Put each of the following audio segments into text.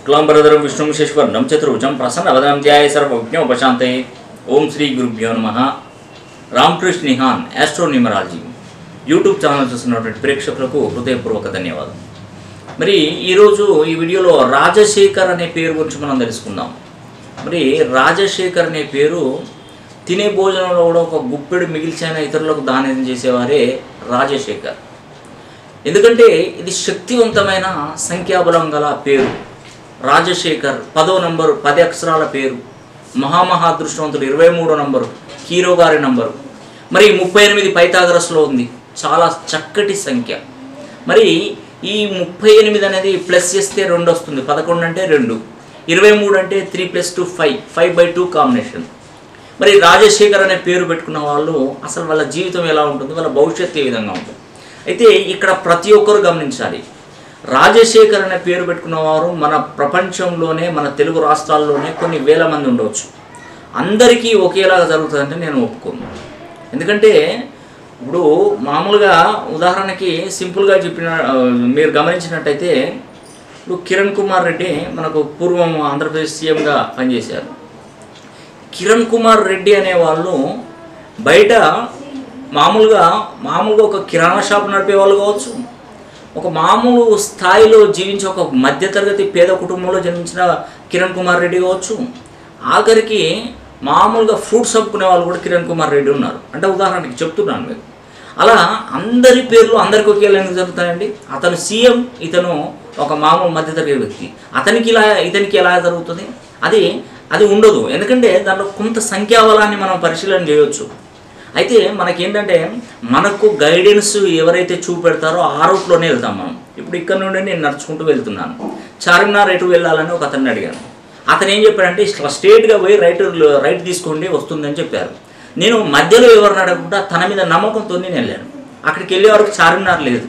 శుక్లాంబరధరం విష్ణుం శశివర్ణం చతుర్భుజం ప్రసన్నవదనం ధ్యాయ సర్వజ్ఞోపశాంతే ఓం శ్రీ గురుభ్యో నమ Ramakrishna Nihan astronumerology YouTube channel చూస్తున్నటువంటి ప్రేక్షకులకు హృదయపూర్వక ధన్యవాదాలు మరి ఈరోజు ఈ వీడియోలో రాజశేఖర్ అనే పేరు గురించి మనం తెలుసుకుందాం మరి రాజశేఖర్ అనే పేరు తినే భోజనంలో కూడా ఒక గుప్పెడు మిగిల్చిన ఇతరులకు దానం చేసేవారే రాజశేఖర్ ఎందుకంటే ఇది శక్తివంతమైన సంఖ్యాబలం గల పేరు రాజశేఖర్ పదో నంబరు పది అక్షరాల పేరు మహామహా అదృష్టవంతుడు ఇరవై మూడో నంబరు హీరో గారి నంబరు మరి ముప్పై ఎనిమిది పైతాగరస్లో ఉంది చాలా చక్కటి సంఖ్య మరి ఈ ముప్పై ఎనిమిది అనేది ప్లస్ చేస్తే రెండు వస్తుంది పదకొండు అంటే రెండు ఇరవై మూడు అంటే three plus two five five by two combination మరి రాజశేఖర్ అనే పేరు పెట్టుకున్న వాళ్ళు అసలు వాళ్ళ జీవితం ఎలా ఉంటుంది వాళ్ళ భవిష్యత్తు ఏ విధంగా ఉంటుంది అయితే ఇక్కడ ప్రతి ఒక్కరు గమనించాలి రాజశేఖర్ అనే పేరు పెట్టుకున్న వారు మన ప్రపంచంలోనే మన తెలుగు రాష్ట్రాల్లోనే కొన్ని వేల మంది ఉండవచ్చు అందరికీ ఒకేలాగా జరుగుతుందంటే నేను ఒప్పుకోను ఎందుకంటే ఇప్పుడు మామూలుగా ఉదాహరణకి సింపుల్గా చెప్పిన ఆ, మీరు గమనించినట్టయితే ఇప్పుడు కిరణ్ కుమార్ రెడ్డి మనకు పూర్వం ఆంధ్రప్రదేశ్ సీఎంగా పనిచేశారు కిరణ్ కుమార్ రెడ్డి అనే వాళ్ళు బయట మామూలుగా మామూలుగా ఒక కిరాణా షాప్ నడిపే వాళ్ళు కావచ్చు ఒక మామూలు స్థాయిలో జీవించే ఒక మధ్యతరగతి పేద కుటుంబంలో జన్మించిన కిరణ్ కుమార్ రెడ్డి కావచ్చు ఆఖరికి మామూలుగా ఫ్రూట్స్ అమ్ముకునే వాళ్ళు కూడా కిరణ్ కుమార్ రెడ్డి ఉన్నారు అంటే ఉదాహరణకి చెప్తున్నాను మీకు అలా అందరి పేర్లు అందరికి ఒకేలా ఎందుకు జరుగుతాయండి అతను సీఎం ఇతను ఒక మామూలు మధ్యతరగతి వ్యక్తి అతనికి ఇలా ఇతనికి ఎలా జరుగుతుంది అది అది ఉండదు ఎందుకంటే దాంట్లో కొంత సంఖ్యాబలాన్ని మనం పరిశీలన చేయవచ్చు అయితే మనకేంటంటే మనకు గైడెన్స్ ఎవరైతే చూపెడతారో ఆ రూట్లోనే వెళ్తాం మనం ఇప్పుడు ఇక్కడ నుండి నేను నడుచుకుంటూ వెళ్తున్నాను చార్మినార్ ఎటు వెళ్ళాలని ఒక అతన్ని అడిగాను అతను ఏం చెప్పాడంటే ఇట్లా స్ట్రేట్గా పోయి రైట్ రైట్ తీసుకోండి వస్తుందని చెప్పారు నేను మధ్యలో ఎవరిని అడగకుండా తన మీద నమ్మకంతో నేను వెళ్ళాను అక్కడికి వెళ్ళే వరకు చార్మినార్ లేదు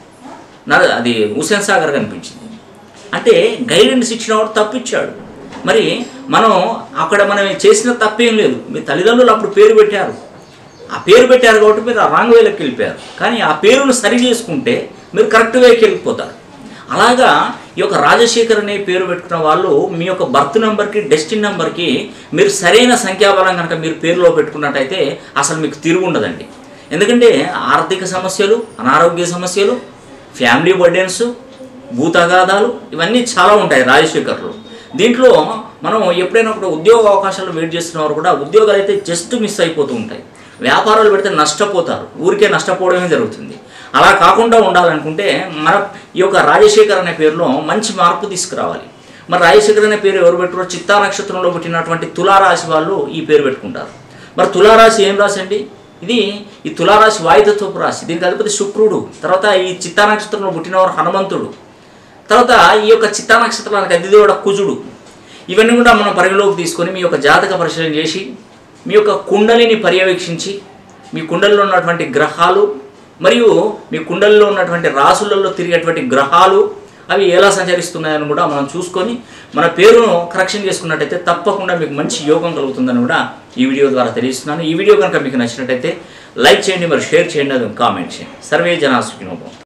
నా అది హుసేన్ సాగర్ కనిపించింది అంటే గైడెన్స్ ఇచ్చిన వాడు తప్పిచ్చాడు మరి మనం అక్కడ మనం చేసిన తప్పేం లేదు మీ తల్లిదండ్రులు అప్పుడు పేరు పెట్టారు ఆ పేరు పెట్టారు కాబట్టి మీరు ఆ రాంగ్ వేలోకి వెళ్ళిపోయారు కానీ ఆ పేరును సరి చేసుకుంటే మీరు కరెక్ట్ వేకి వెళ్ళిపోతారు అలాగా ఈ యొక్క రాజశేఖర్ అనే పేరు పెట్టుకున్న వాళ్ళు మీ యొక్క బర్త్ నెంబర్కి డెస్టిన్ నెంబర్కి మీరు సరైన సంఖ్యాబలం కనుక మీరు పేరులో పెట్టుకున్నట్టయితే అసలు మీకు తిరుగు ఉండదండి ఎందుకంటే ఆర్థిక సమస్యలు అనారోగ్య సమస్యలు ఫ్యామిలీ బర్డెన్స్ భూతగాదాలు ఇవన్నీ చాలా ఉంటాయి రాజశేఖర్లో దీంట్లో మనం ఎప్పుడైనా ఒక ఉద్యోగ అవకాశాలు వెయిట్ చేస్తున్న వారు కూడా ఉద్యోగాలు అయితే జస్ట్ మిస్ అయిపోతూ ఉంటాయి వ్యాపారాలు పెడితే నష్టపోతారు ఊరికే నష్టపోవడమే జరుగుతుంది అలా కాకుండా ఉండాలనుకుంటే మన ఈ యొక్క రాజశేఖర్ అనే పేరులో మంచి మార్పు తీసుకురావాలి మరి రాజశేఖర్ అనే పేరు ఎవరు పెట్టుకున్నారు చిత్తా నక్షత్రంలో పుట్టినటువంటి తులారాశి వాళ్ళు ఈ పేరు పెట్టుకుంటారు మరి తులారాశి ఏం రాశి అండి ఇది ఈ తులారాశి వాయుతత్వపు రాశి దీనికి అధిపతి శుక్రుడు తర్వాత ఈ చిత్తా నక్షత్రంలో పుట్టినవారు హనుమంతుడు తర్వాత ఈ యొక్క చిత్తా నక్షత్రానికి అధిదేవుడ కుజుడు ఇవన్నీ కూడా మనం పరిగణలోకి తీసుకొని మీ యొక్క జాతక పరిశీలన చేసి మీ యొక్క కుండలిని పర్యవేక్షించి మీ కుండలిలో ఉన్నటువంటి గ్రహాలు మరియు మీ కుండలిలో ఉన్నటువంటి రాసులలో తిరిగేటువంటి గ్రహాలు అవి ఎలా సంచరిస్తున్నాయని కూడా మనం చూసుకొని మన పేరును కరెక్షన్ చేసుకున్నట్టయితే తప్పకుండా మీకు మంచి యోగం కలుగుతుందని కూడా ఈ వీడియో ద్వారా తెలియజేస్తున్నాను ఈ వీడియో కనుక మీకు నచ్చినట్టయితే లైక్ చేయండి మరి షేర్ చేయండి అది కామెంట్ చేయండి సర్వే జనా సుఖినోభవం